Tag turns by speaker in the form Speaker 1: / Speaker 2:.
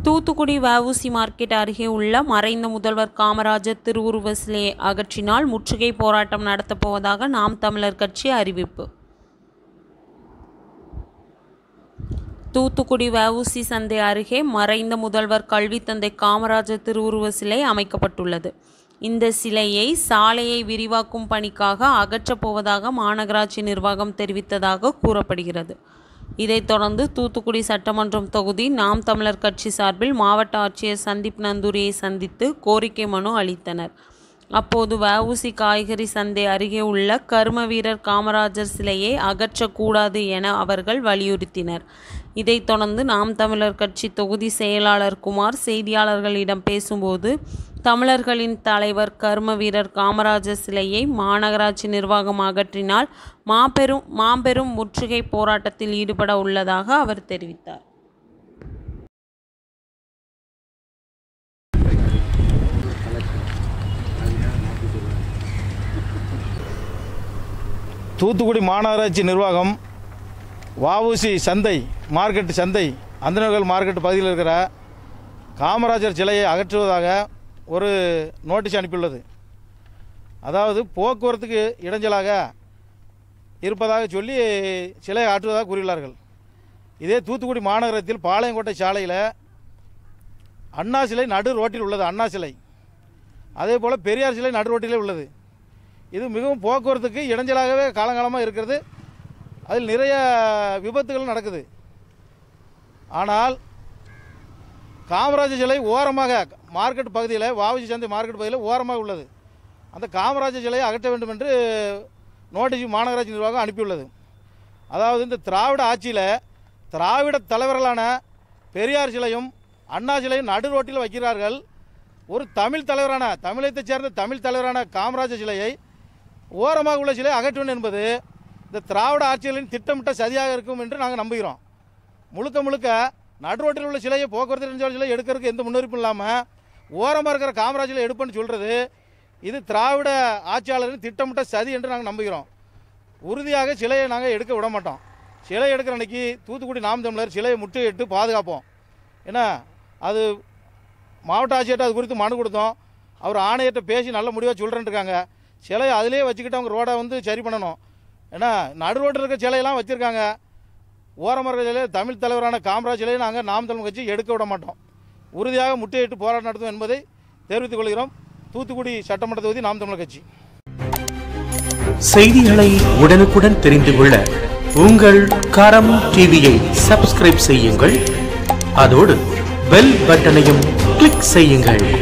Speaker 1: Thoothukudi VOC market அருகே உள்ள மறைந்த முதல்வர் காமராஜர் திருவுருவ சிலையை அகற்றினால் முற்றுகை போராட்டம் நடத்தப் போவதாக நாம் தமிழர் கட்சி அறிவிப்பு தூத்துக்குடி வஉசி சந்தை அருகே மறைந்த முதல்வர் கல்வி தந்தை காமராஜர் திருவுருவ சிலை அமைக்கப்பட்டுள்ளது இந்த சிலையை சாலையை விரிவாக்கும் பணிக்காக அகற்றப் போவதாக மாநகராட்சி நிர்வாகம் தெரிவித்ததாக கூறப்படுகிறது இதைத் தொடர்ந்து தூத்துக்குடி சட்டமன்றம் தொகுதி நாம் தமிழர் கட்சி சார்பில் மாவட்ட ஆட்சியர் சந்தீப் நந்தூரியை சந்தித்து கோரிக்கை மனு அளித்தனர் அப்போது வஉசி காய்கறி சந்தை அருகே உள்ள கர்ம வீரர் காமராஜர் சிலையை அகற்றக்கூடாது என அவர்கள் வலியுறுத்தினர் இதைத் தொடர்ந்து நாம் தமிழர் கட்சி தொகுதி செயலாளர் குமார் செய்தியாளர்களிடம் பேசும்போது தமிழர்களின் தலைவர் கர்ம வீரர் காமராஜர் சிலையை மாநகராட்சி நிர்வாகம் அகற்றினால் மாபெரும் மாபெரும் முற்றுகை போராட்டத்தில் ஈடுபட உள்ளதாக அவர் தெரிவித்தார்
Speaker 2: தூத்துக்குடி மாநகராட்சி நிர்வாகம் வஉசி சந்தை மார்க்கெட் சந்தை அந்தநகர் மார்க்கெட் பகுதியில் இருக்கிற காமராஜர் சிலையை அகற்றுவதாக ஒரு நோட்டீஸ் அனுப்பியுள்ளது அதாவது போக்குவரத்துக்கு இடைஞ்சலாக இருப்பதாக சொல்லி சிலையை அகற்றுவதாக கூறியுள்ளார்கள் இதே தூத்துக்குடி மாநகரத்தில் பாளையங்கோட்டை சாலையில் அண்ணா சிலை நடு ரோட்டில் உள்ளது அண்ணா சிலை அதே போல் பெரியார் சிலை நடு ரோட்டிலே உள்ளது இது மிகவும் போக்குவரத்துக்கு இடைஞ்சலாகவே காலங்காலமாக இருக்கிறது அதில் நிறைய விபத்துகள் நடக்குது ஆனால் காமராஜர் சிலை ஓரமாக மார்க்கெட் பகுதியில் வாவுசி சந்தை மார்க்கெட் பகுதியில் ஓரமாக உள்ளது அந்த காமராஜர் சிலையை அகற்ற வேண்டும் என்று நோட்டீஸ் மாநகராட்சி நிர்வாகம் அனுப்பியுள்ளது அதாவது இந்த திராவிட ஆட்சியில் திராவிட தலைவர்களான பெரியார் சிலையும் அண்ணா சிலையும் நடு ரோட்டில் வைக்கிறார்கள் ஒரு தமிழ் தலைவரான தமிழகத்தைச் சேர்ந்த தமிழ் தலைவரான காமராஜர் சிலையை ஓரமாக உள்ள சிலை அகற்றணும் என்பது இந்த திராவிட ஆட்சிகளின் திட்டமிட்ட சதியாக இருக்கும் என்று நாங்கள் நம்புகிறோம் முழுக்க முழுக்க நடு ரோட்டில் உள்ள சிலையை போக்குவரத்து நெடுஞ்சாலை சிலை எடுக்கிறதுக்கு எந்த முன்னெடுப்பும் இல்லாமல் ஓரமாக இருக்கிற காமராஜ் சிலை எடுப்பேன்னு சொல்கிறது இது திராவிட ஆட்சியாளரின் திட்டமிட்ட சதி என்று நாங்கள் நம்புகிறோம் உறுதியாக சிலையை நாங்கள் எடுக்க விட மாட்டோம் சிலை எடுக்கிற அன்னைக்கு தூத்துக்குடி நாம் தமிழர் சிலையை முற்றுகையிட்டு பாதுகாப்போம் ஏன்னா அது மாவட்ட ஆட்சியர்கிட்ட அது குறித்து மனு கொடுத்தோம் அவர் ஆணையர்கிட்ட பேசி நல்ல முடிவாக சொல்கிறேன்னு இருக்காங்க சிலையை அதிலே வச்சுக்கிட்டு அவங்க ரோடை வந்து சரி பண்ணணும் ஏன்னா நடு ரோட்டில் இருக்க சிலையெல்லாம் வச்சுருக்காங்க ஓரமர சிலையை தமிழ் தலைவரான காமராஜ் சிலையை நாங்கள் நாம் தமிழ் கட்சி எடுக்க விட மாட்டோம் உறுதியாக முட்டையிட்டு போராட்டம் நடத்தும் என்பதை தெரிவித்துக் கொள்கிறோம் தூத்துக்குடி சட்டமன்ற தொகுதி நாம் தமிழர் கட்சி
Speaker 3: செய்திகளை உடனுக்குடன் தெரிந்து கொள்ள உங்கள் கரம் டிவியை சப்ஸ்கிரைப் செய்யுங்கள் அதோடு பெல் பட்டனையும் கிளிக் செய்யுங்கள்